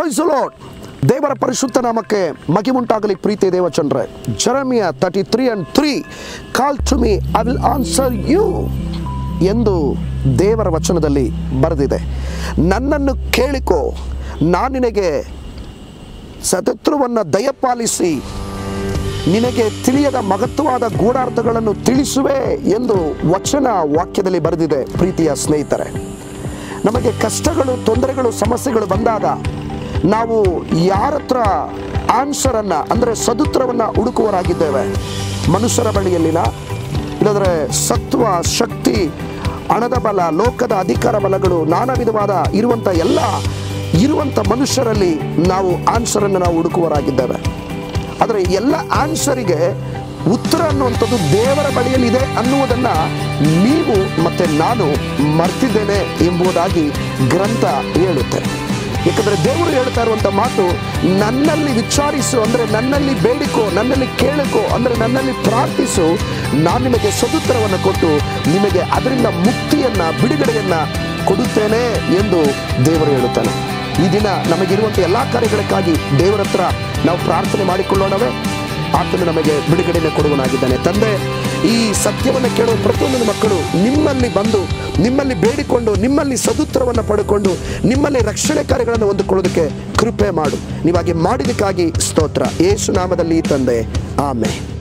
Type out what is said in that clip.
price lord ದೇವರ ಪರಿಶುದ್ಧ ನಾಮಕ್ಕೆ ಮಗಿಮುಂಟಾಗಲಿ ಪ್ರೀತಿ ದೇವಚಂದ್ರ Jeremiah thirty three and three call to me I will answer you ಎಂದು ದೇವರ ವಚನದಲ್ಲಿ ಬರೆದಿದೆ ನನ್ನನ್ನು ಕೇಳಿಕೋ ನಾನು ನಿನಗೆ ಸತತ್ವವನ್ನು ದಯಪಾಲಿಸಿ ನಿನಗೆ ತಿಳಿಯದ ಮಹತ್ವವಾದ ಗೂಢಾರ್ಥಗಳನ್ನು ತಿಳಿಸುವೆ ಎಂದು ವಚನ ವಾಕ್ಯದಲ್ಲಿ ಬರೆದಿದೆ ಪ್ರೀತಿಯ ಸ್ನೇಹಿತರೆ ನಮಗೆ ಕಷ್ಟಗಳು ತೊಂದರೆಗಳು ಸಮಸ್ಯೆಗಳು ಬಂದಾಗ ನಾವು ಯಾರ ಹತ್ರ ಆನ್ಸರನ್ನು ಅಂದರೆ ಸದುತ್ರವನ್ನು ಹುಡುಕುವರಾಗಿದ್ದೇವೆ ಮನುಷ್ಯರ ಬಳಿಯಲ್ಲಿನ ಇಲ್ಲದ್ರೆ ಸತ್ವ ಶಕ್ತಿ ಹಣದ ಬಲ ಲೋಕದ ಅಧಿಕಾರ ಬಲಗಳು ನಾನಾ ವಿಧವಾದ ಇರುವಂಥ ಎಲ್ಲ ಇರುವಂಥ ಮನುಷ್ಯರಲ್ಲಿ ನಾವು ಆನ್ಸರನ್ನು ನಾವು ಹುಡುಕುವರಾಗಿದ್ದೇವೆ ಆದರೆ ಎಲ್ಲ ಆನ್ಸರಿಗೆ ಉತ್ತರ ಅನ್ನುವಂಥದ್ದು ದೇವರ ಬಳಿಯಲ್ಲಿದೆ ಅನ್ನುವುದನ್ನು ನೀವು ಮತ್ತು ನಾನು ಮರ್ತಿದ್ದೇನೆ ಎಂಬುದಾಗಿ ಗ್ರಂಥ ಹೇಳುತ್ತೆ ಯಾಕಂದರೆ ದೇವರು ಹೇಳ್ತಾ ಇರುವಂಥ ಮಾತು ನನ್ನಲ್ಲಿ ವಿಚಾರಿಸು ಅಂದರೆ ನನ್ನಲ್ಲಿ ಬೇಡಿಕೋ ನನ್ನಲ್ಲಿ ಕೇಳಿಕೋ ಅಂದರೆ ನನ್ನಲ್ಲಿ ಪ್ರಾರ್ಥಿಸು ನಾನು ನಿಮಗೆ ಸದುತ್ತರವನ್ನು ಕೊಟ್ಟು ನಿಮಗೆ ಅದರಿಂದ ಮುಕ್ತಿಯನ್ನು ಬಿಡುಗಡೆಯನ್ನು ಕೊಡುತ್ತೇನೆ ಎಂದು ದೇವರು ಹೇಳುತ್ತಾನೆ ಈ ದಿನ ನಮಗಿರುವಂಥ ಎಲ್ಲ ಕಾರ್ಯಗಳಕ್ಕಾಗಿ ದೇವರ ಹತ್ರ ನಾವು ಪ್ರಾರ್ಥನೆ ಮಾಡಿಕೊಳ್ಳೋಣವೇ ಆತನು ನಮಗೆ ಬಿಡುಗಡೆಯನ್ನು ಕೊಡುವನಾಗಿದ್ದಾನೆ ತಂದೆ ಈ ಸತ್ಯವನ್ನು ಕೇಳುವ ಪ್ರತಿಯೊಂದು ಮಕ್ಕಳು ನಿಮ್ಮಲ್ಲಿ ಬಂದು ನಿಮ್ಮಲ್ಲಿ ಬೇಡಿಕೊಂಡು ನಿಮ್ಮಲ್ಲಿ ಸದುತ್ತರವನ್ನು ಪಡ್ಕೊಂಡು ನಿಮ್ಮಲ್ಲಿ ರಕ್ಷಣೆ ಕಾರ್ಯಗಳನ್ನು ಹೊಂದಿಕೊಳ್ಳೋದಕ್ಕೆ ಕೃಪೆ ಮಾಡು ನೀವಾಗಿ ಮಾಡಿದಕ್ಕಾಗಿ ಸ್ತೋತ್ರ ಏಸು ನಾಮದಲ್ಲಿ ತಂದೆ ಆಮೆ